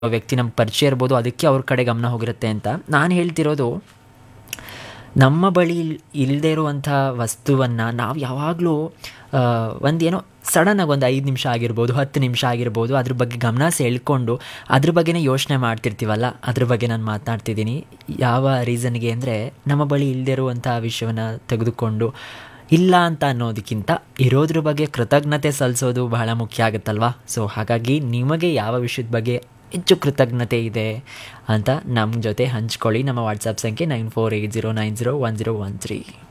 ವ್ಯಕ್ತಿ ನಮ್ಗೆ ಪರಿಚಯ ಇರ್ಬೋದು ಅದಕ್ಕೆ ಅವ್ರ ಕಡೆ ಗಮನ ಹೋಗಿರುತ್ತೆ ಅಂತ ನಾನು ಹೇಳ್ತಿರೋದು ನಮ್ಮ ಬಳಿ ಇಲ್ಲದೆ ಇರುವಂಥ ವಸ್ತುವನ್ನು ನಾವು ಯಾವಾಗಲೂ ಒಂದೇನೋ ಸಡನ್ನಾಗಿ ಒಂದು ಐದು ನಿಮಿಷ ಆಗಿರ್ಬೋದು ಹತ್ತು ನಿಮಿಷ ಆಗಿರ್ಬೋದು ಅದ್ರ ಬಗ್ಗೆ ಗಮನ ಸೆಳ್ಕೊಂಡು ಅದ್ರ ಬಗ್ಗೆನೇ ಯೋಚನೆ ಮಾಡ್ತಿರ್ತೀವಲ್ಲ ಅದ್ರ ಬಗ್ಗೆ ನಾನು ಮಾತನಾಡ್ತಿದ್ದೀನಿ ಯಾವ ರೀಸನ್ಗೆ ಅಂದರೆ ನಮ್ಮ ಬಳಿ ಇಲ್ಲದೆ ಇರುವಂಥ ವಿಷಯವನ್ನು ತೆಗೆದುಕೊಂಡು ಇಲ್ಲ ಅಂತ ಅನ್ನೋದಕ್ಕಿಂತ ಇರೋದ್ರ ಬಗ್ಗೆ ಕೃತಜ್ಞತೆ ಸಲ್ಲಿಸೋದು ಬಹಳ ಮುಖ್ಯ ಆಗುತ್ತಲ್ವಾ ಸೊ ಹಾಗಾಗಿ ನಿಮಗೆ ಯಾವ ವಿಷಯದ ಬಗ್ಗೆ ಹೆಚ್ಚು ಕೃತಜ್ಞತೆ ಇದೆ ಅಂತ ನಮ್ಮ ಜೊತೆ ಹಂಚ್ಕೊಳ್ಳಿ ನಮ್ಮ ವಾಟ್ಸಪ್ ಸಂಖ್ಯೆ nine four eight zero nine zero one zero one three